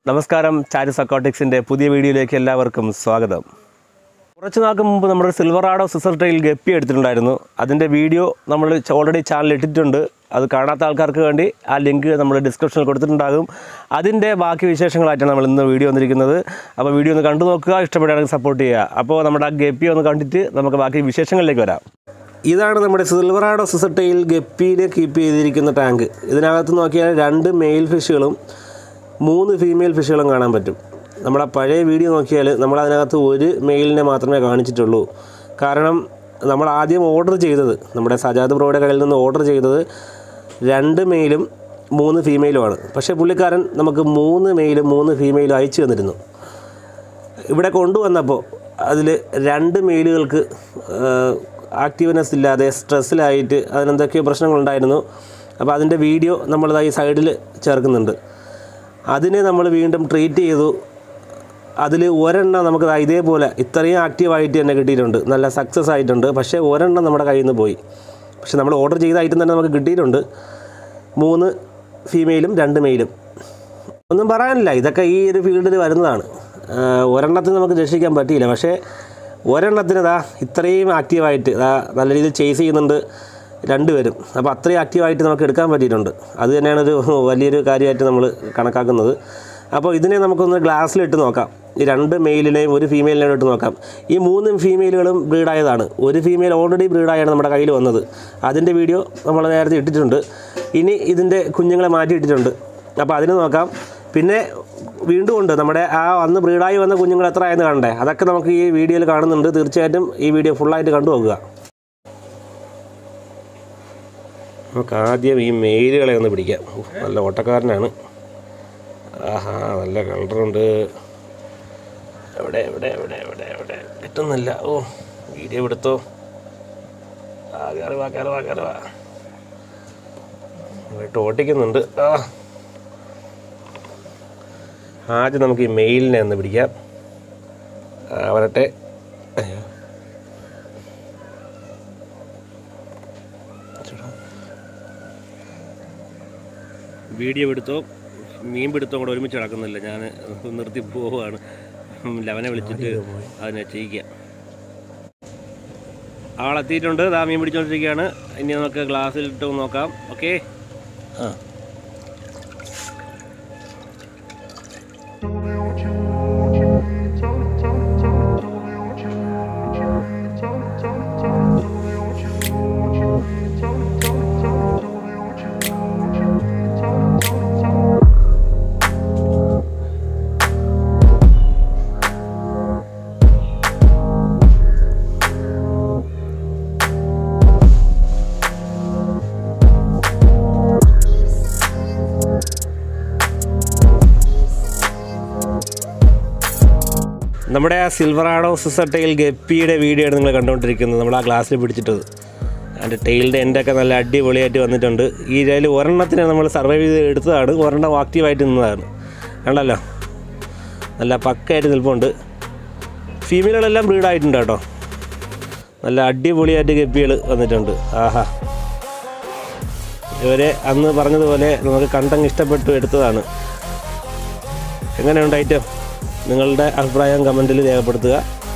നമസ്കാരം ചാരു സക്കോട്ടിക്സിൻ്റെ പുതിയ വീഡിയോയിലേക്ക് എല്ലാവർക്കും സ്വാഗതം കുറച്ച് നാൾക്ക് മുമ്പ് നമ്മൾ സിൽവറാഡോ സിസർട്ടയിൽ ഗപ്പി എടുത്തിട്ടുണ്ടായിരുന്നു അതിൻ്റെ വീഡിയോ നമ്മൾ ഓൾറെഡി ചാനൽ ഇട്ടിട്ടുണ്ട് അത് കാണാത്ത ആൾക്കാർക്ക് വേണ്ടി ആ ലിങ്ക് നമ്മൾ ഡിസ്ക്രിപ്ഷനിൽ കൊടുത്തിട്ടുണ്ടാകും അതിൻ്റെ ബാക്കി വിശേഷങ്ങളായിട്ടാണ് നമ്മൾ ഇന്ന് വീഡിയോ വന്നിരിക്കുന്നത് അപ്പോൾ വീഡിയോ ഒന്ന് കണ്ടു നോക്കുക ഇഷ്ടപ്പെടുകയാണെങ്കിൽ സപ്പോർട്ട് ചെയ്യുക അപ്പോൾ നമ്മുടെ ആ ഗപ്പി ഒന്ന് കണ്ടിട്ട് നമുക്ക് ബാക്കി വിശേഷങ്ങളിലേക്ക് വരാം ഇതാണ് നമ്മുടെ സിൽവറാഡോ സിസർട്ടയിൽ ഗപ്പിനെ കീപ്പ് ചെയ്തിരിക്കുന്ന ടാങ്ക് ഇതിനകത്ത് നോക്കിയാൽ രണ്ട് മെയിൽ ഫിഷുകളും മൂന്ന് ഫീമെയിൽ ഫിഷുകളും കാണാൻ പറ്റും നമ്മുടെ പഴയ വീഡിയോ നോക്കിയാൽ നമ്മൾ അതിനകത്ത് ഒരു മെയിലിനെ മാത്രമേ കാണിച്ചിട്ടുള്ളൂ കാരണം നമ്മൾ ആദ്യം ഓർഡർ ചെയ്തത് നമ്മുടെ സജാദ് ബ്രോയുടെ കയ്യിൽ നിന്ന് ഓർഡർ ചെയ്തത് രണ്ട് മെയിലും മൂന്ന് ഫീമെയിലുമാണ് പക്ഷേ പുള്ളിക്കാരൻ നമുക്ക് മൂന്ന് മെയിലും മൂന്ന് ഫീമെയിലും അയച്ചു തന്നിരുന്നു ഇവിടെ കൊണ്ടുവന്നപ്പോൾ അതിൽ രണ്ട് മെയിലുകൾക്ക് ആക്റ്റീവ്നെസ് ഇല്ലാതെ സ്ട്രെസ്സിലായിട്ട് അതിനെന്തൊക്കെയോ പ്രശ്നങ്ങളുണ്ടായിരുന്നു അപ്പോൾ അതിൻ്റെ വീഡിയോ നമ്മളിതാ ഈ സൈഡിൽ ചേർക്കുന്നുണ്ട് അതിനെ നമ്മൾ വീണ്ടും ട്രീറ്റ് ചെയ്തു അതിൽ ഒരെണ്ണം നമുക്ക് ദാ ഇതേപോലെ ഇത്രയും ആക്റ്റീവായിട്ട് തന്നെ കിട്ടിയിട്ടുണ്ട് നല്ല സക്സസ് ആയിട്ടുണ്ട് പക്ഷേ ഒരെണ്ണം നമ്മുടെ കയ്യിൽ നിന്ന് പോയി പക്ഷേ നമ്മൾ ഓർഡർ ചെയ്ത ഐറ്റം തന്നെ നമുക്ക് കിട്ടിയിട്ടുണ്ട് മൂന്ന് ഫീമെയിലും രണ്ട് മെയിലും ഒന്നും പറയാനില്ല ഇതൊക്കെ ഈ ഒരു ഫീൽഡിൽ വരുന്നതാണ് ആഹ് ഒരെണ്ണത്തിന് നമുക്ക് രക്ഷിക്കാൻ പറ്റിയില്ല പക്ഷേ ഒരെണ്ണത്തിന് ഇതാ ഇത്രയും ആക്റ്റീവായിട്ട് ഇതാ നല്ല രീതിയിൽ ചേസ് ചെയ്യുന്നുണ്ട് രണ്ടുപേരും അപ്പോൾ അത്രയും ആക്റ്റീവായിട്ട് നമുക്ക് എടുക്കാൻ പറ്റിയിട്ടുണ്ട് അത് തന്നെയാണ് ഒരു വലിയൊരു കാര്യമായിട്ട് നമ്മൾ കണക്കാക്കുന്നത് അപ്പോൾ ഇതിനെ നമുക്കൊന്ന് ഗ്ലാസ്സിലിട്ട് നോക്കാം ഈ രണ്ട് മെയിലിനെയും ഒരു ഫീമെയിലിനെയും ഇട്ട് നോക്കാം ഈ മൂന്നും ഫീമെയിലുകളും ബ്രീഡായതാണ് ഒരു ഫീമെയിൽ ഓൾറെഡി ബ്രീഡായാണ് നമ്മുടെ കയ്യിൽ വന്നത് അതിൻ്റെ വീഡിയോ നമ്മൾ നേരത്തെ ഇട്ടിട്ടുണ്ട് ഇനി ഇതിൻ്റെ കുഞ്ഞുങ്ങളെ മാറ്റിയിട്ടിട്ടുണ്ട് അപ്പോൾ അതിന് നോക്കാം പിന്നെ വീണ്ടും ഉണ്ട് നമ്മുടെ ആ അന്ന് ബ്രീഡായി വന്ന കുഞ്ഞുങ്ങൾ എത്ര ആയെന്ന് കാണണ്ടേ അതൊക്കെ നമുക്ക് ഈ വീഡിയോയിൽ കാണുന്നുണ്ട് തീർച്ചയായിട്ടും ഈ വീഡിയോ ഫുള്ളായിട്ട് കണ്ടു നോക്കുക നമുക്ക് ആദ്യം ഈ മെയിലുകളെ ഒന്ന് പിടിക്കാം ഉഫ്, നല്ല ഓട്ടക്കാരനാണ് ആഹാ നല്ല കളറുണ്ട് എവിടെ എവിടെ എവിടെ എവിടെ എവിടെ കിട്ടുന്നില്ല ഓ വീഡിയോ എടുത്തോ ആ കയറുവാ കയറുവാ കയറുവാ ഇങ്ങോട്ട് ഓട്ടിക്കുന്നുണ്ട് ആ ആദ്യം നമുക്ക് ഈ മെയിലിനെ ഒന്ന് പിടിക്കാം ആ, വരട്ടെ അയ്യോ. വീഡിയോ എടുത്തോ മീൻ പിടുത്തോ കൂടെ ഒരുമിച്ച് നടക്കുന്നില്ല ഞാൻ നിർത്തി പോവുകയാണ് ലവനെ വിളിച്ചിട്ട് അതിനെ ചെയ്യിക്കുക ആളെത്തിയിട്ടുണ്ട് ദാ മീൻ പിടിച്ചുകൊണ്ടിരിക്കുകയാണ് ഇനി നമുക്ക് ഗ്ലാസ്സിലിട്ട് നോക്കാം ഓക്കെ ആ നമ്മുടെ ആ സിൽവറാഡോ സിസർട്ടയിൽ ഗപ്പിയുടെ വീഡിയോ ആണ് നിങ്ങൾ കണ്ടുകൊണ്ടിരിക്കുന്നത് നമ്മൾ ആ ഗ്ലാസ്സിൽ പിടിച്ചിട്ടത് അതിൻ്റെ ടെയിലിൻ്റെ എൻ്റെയൊക്കെ നല്ല അടിപൊളിയായിട്ട് വന്നിട്ടുണ്ട് ഈ ഇതിൽ ഒരെണ്ണത്തിന് നമ്മൾ സർവൈവ് ചെയ്ത് എടുത്തതാണ് ഒരെണ്ണം ആക്റ്റീവായിട്ട് നിന്നതാണ് കണ്ടല്ലോ നല്ല പക്കയായിട്ട് നിൽപ്പുണ്ട് ഫീമെയിലുകളെല്ലാം ബ്രീഡായിട്ടുണ്ട് കേട്ടോ നല്ല അടിപൊളിയായിട്ട് ഗപ്പികൾ വന്നിട്ടുണ്ട് ആഹാ ഇവരെ അന്ന് പറഞ്ഞതുപോലെ നമുക്ക് കണ്ടങ്ങ് ഇഷ്ടപ്പെട്ടു എടുത്തതാണ് എങ്ങനെയുണ്ട് ഐറ്റം നിങ്ങളുടെ അഭിപ്രായം കമൻറ്റിൽ രേഖപ്പെടുത്തുക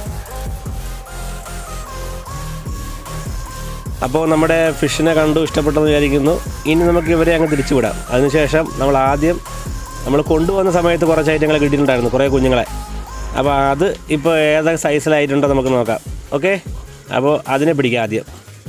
അപ്പോൾ നമ്മുടെ ഫിഷിനെ കണ്ടു ഇഷ്ടപ്പെട്ടെന്ന് വിചാരിക്കുന്നു ഇനി നമുക്ക് ഇവരെ അങ്ങ് തിരിച്ചു വിടാം അതിനുശേഷം നമ്മൾ ആദ്യം നമ്മൾ കൊണ്ടുവന്ന സമയത്ത് കുറച്ച് ഐറ്റങ്ങൾ കിട്ടിയിട്ടുണ്ടായിരുന്നു കുറേ കുഞ്ഞുങ്ങളെ അപ്പോൾ അത് ഇപ്പോൾ ഏതൊക്കെ സൈസിലായിട്ടുണ്ടോ നമുക്ക് നോക്കാം ഓക്കെ അപ്പോൾ അതിനെ പിടിക്കാം ആദ്യം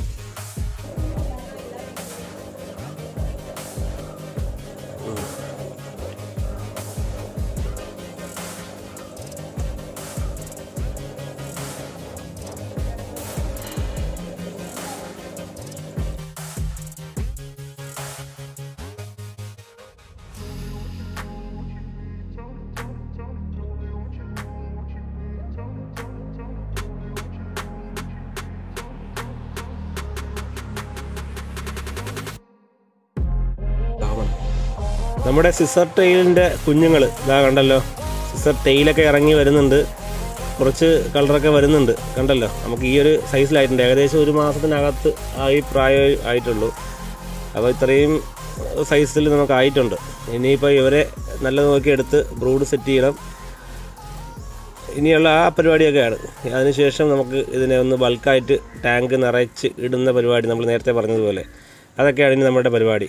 നമ്മുടെ സിസർ ടെയിലിൻ്റെ കുഞ്ഞുങ്ങൾ ഇതാ കണ്ടല്ലോ സിസർ ടെയിലൊക്കെ ഇറങ്ങി വരുന്നുണ്ട് കുറച്ച് കളറൊക്കെ വരുന്നുണ്ട് കണ്ടല്ലോ നമുക്ക് ഈ ഒരു സൈസിലായിട്ടുണ്ട് ഏകദേശം ഒരു മാസത്തിനകത്ത് ആയി പ്രായം ആയിട്ടുള്ളൂ അപ്പോൾ ഇത്രയും സൈസിൽ നമുക്ക് ആയിട്ടുണ്ട് ഇനിയിപ്പോൾ ഇവരെ നല്ല നോക്കി എടുത്ത് ബ്രൂഡ് സെറ്റ് ചെയ്യണം ഇനിയുള്ള ആ പരിപാടിയൊക്കെയാണ് അതിനുശേഷം നമുക്ക് ഇതിനെ ഒന്ന് ബൾക്കായിട്ട് ടാങ്ക് നിറച്ച് ഇടുന്ന പരിപാടി നമ്മൾ നേരത്തെ പറഞ്ഞതുപോലെ അതൊക്കെയാണ് ഇനി നമ്മുടെ പരിപാടി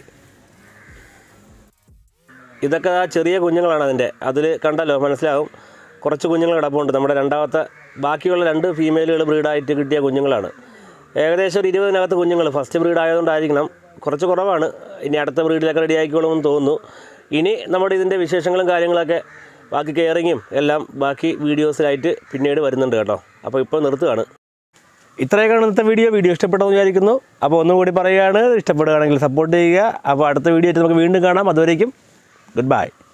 ഇതൊക്കെ ആ ചെറിയ കുഞ്ഞുങ്ങളാണ് അതിൻ്റെ അതിൽ കണ്ടല്ലോ മനസ്സിലാവും കുറച്ച് കുഞ്ഞുങ്ങൾ കിടപ്പുണ്ട് നമ്മുടെ രണ്ടാമത്തെ ബാക്കിയുള്ള രണ്ട് ഫീമെയിലുകൾ ബ്രീഡായിട്ട് കിട്ടിയ കുഞ്ഞുങ്ങളാണ് ഏകദേശം ഒരു ഇരുപതിനകത്ത് കുഞ്ഞുങ്ങൾ ഫസ്റ്റ് ബ്രീഡ് ആയതുകൊണ്ടായിരിക്കണം കുറച്ച് കുറവാണ് ഇനി അടുത്ത ബ്രീഡിലൊക്കെ റെഡി ആയിക്കോളുമെന്ന് തോന്നുന്നു ഇനി നമ്മുടെ ഇതിൻ്റെ വിശേഷങ്ങളും കാര്യങ്ങളൊക്കെ ബാക്കി കെയറിങ്ങും എല്ലാം ബാക്കി വീഡിയോസിലായിട്ട് പിന്നീട് വരുന്നുണ്ട് കേട്ടോ അപ്പോൾ ഇപ്പോൾ നിർത്തുകയാണ് ഇത്രയൊക്കെയാണ് ഇന്നത്തെ വീഡിയോ വീഡിയോ ഇഷ്ടപ്പെട്ടെന്ന് വിചാരിക്കുന്നു അപ്പോൾ ഒന്നും കൂടി പറയുകയാണ് ഇഷ്ടപ്പെടുകയാണെങ്കിൽ സപ്പോർട്ട് ചെയ്യുക അപ്പോൾ അടുത്ത വീഡിയോ ആയിട്ട് നമുക്ക് വീണ്ടും കാണാം അതുവരേക്കും ഗുഡ് ബൈ